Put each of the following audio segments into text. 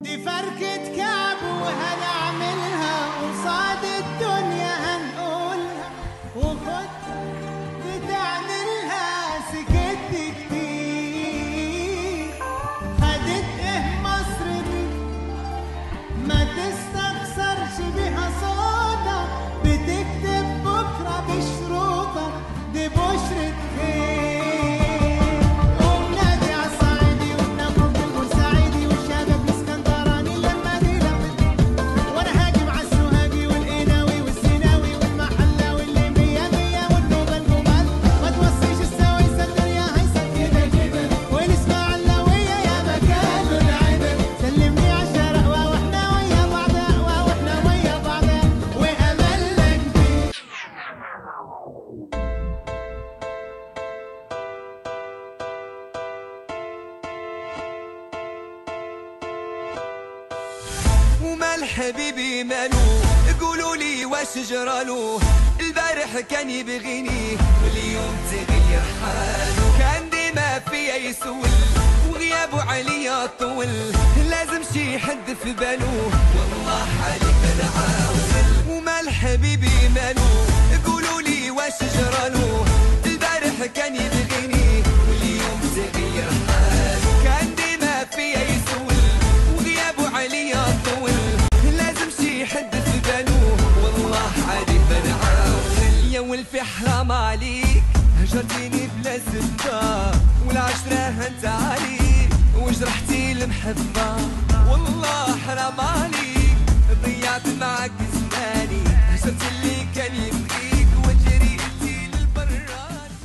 دي فركة كعب وهنعملها قصاد الدنيا هنقولها وخد بتعملها سكت كتير خدت ايه مصر دي ما تستخسرش بيها صودا بتكتب بكرة بشروطك دي بشرة خير ومنادي عالصعيدي وبناخد بالبورسعيدي والشباب الاسكندراني لما دي لما دي وانا هاجم عالسوهاجي والقناوي والسيناوي والمحلاوي اللي مية مية والنوبة الجمال ما توصيش السوي سدر يا هيثم كده كده والاسماعيلاوية يا مكان العدل سلمني عالشرق واحنا ويا بعض واحنا ويا بعض واملنا كبير ومال حبيبي مالو قولوا لي واش جرالو البارح كان يبغيني واليوم تغير حاله كان ديما فيا يسول وغيابه عليا طول لازم شي حد في بالو والله عليك العاول ومال حبيبي مالو قولوا لي واش جرالو البارح كان يبغيني واليوم تغير حاله كان ديما فيا يسول وغيابه عليا طول لازم شي حد في بالو والله عادي بنعاون يا ولفي حرام عليك هجرتيني بلا سبة والعشرة هنت عليك وجرحتي المحبة والله حرام عليك ضيعت معك زماني هجرت اللي كان يبغيك وجريتي للبراني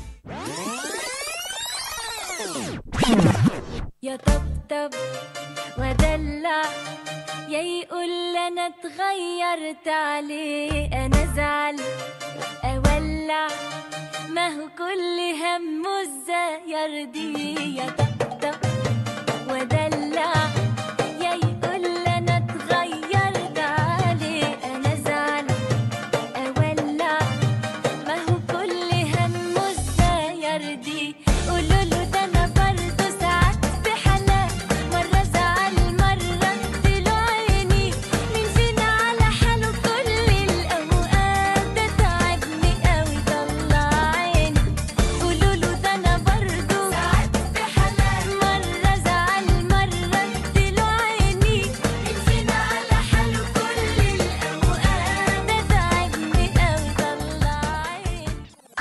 يا طبطب ودلع يا يقول انا اتغيرت عليه انا ازعل اولع ما هو كل همه ازاي يرضيه يا طبطب ودلع يا يقول انا اتغيرت عليه انا ازعل اولع ما هو كل همه ازاي يرضيه قولوا له ده انا برضه ساعات بحالات مره زعل مره اديله عيني مين فينا على حاله كل الاوقات ده تعبني قوي طلع عيني قولوا له ده انا برضه ساعات بحالات مره زعل مره اديله عيني مين فينا على حاله كل الاوقات ده تعبني قوي طلع عيني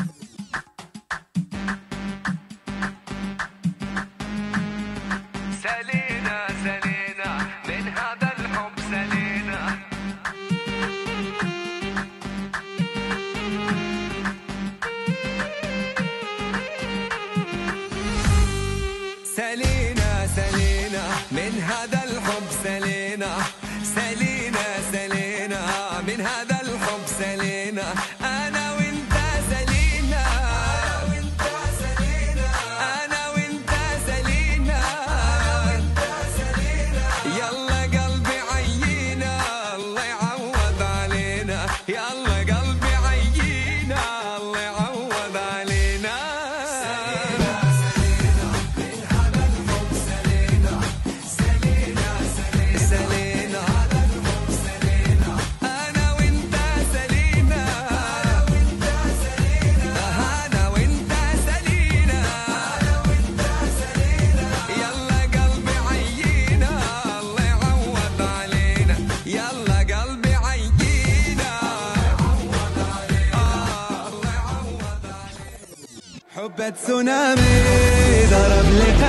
سلينا سلينا من هذا الحب سلينا سلينا سلينا من هذا الحب سلينا سلينا سلينا من هذا الحب سلينا انا وانت سلينا وانت سلينا انا وانت سلينا وانت سلينا يلا قلبي عينا الله يعوض علينا يلا قلبي عينا الله يعوض علينا سلينا سلينا من هذا الحب سلينا سلينا سلينا سلينا هذا الحب سلينا انا وانت سلينا انا وانت سلينا انا وانت سلينا انا وانت سلينا يلا قلبي عينا الله يعوض علينا يلا قلبي عينا يعوض علينا الله يعوض علينا حب تسونامي ضرب لك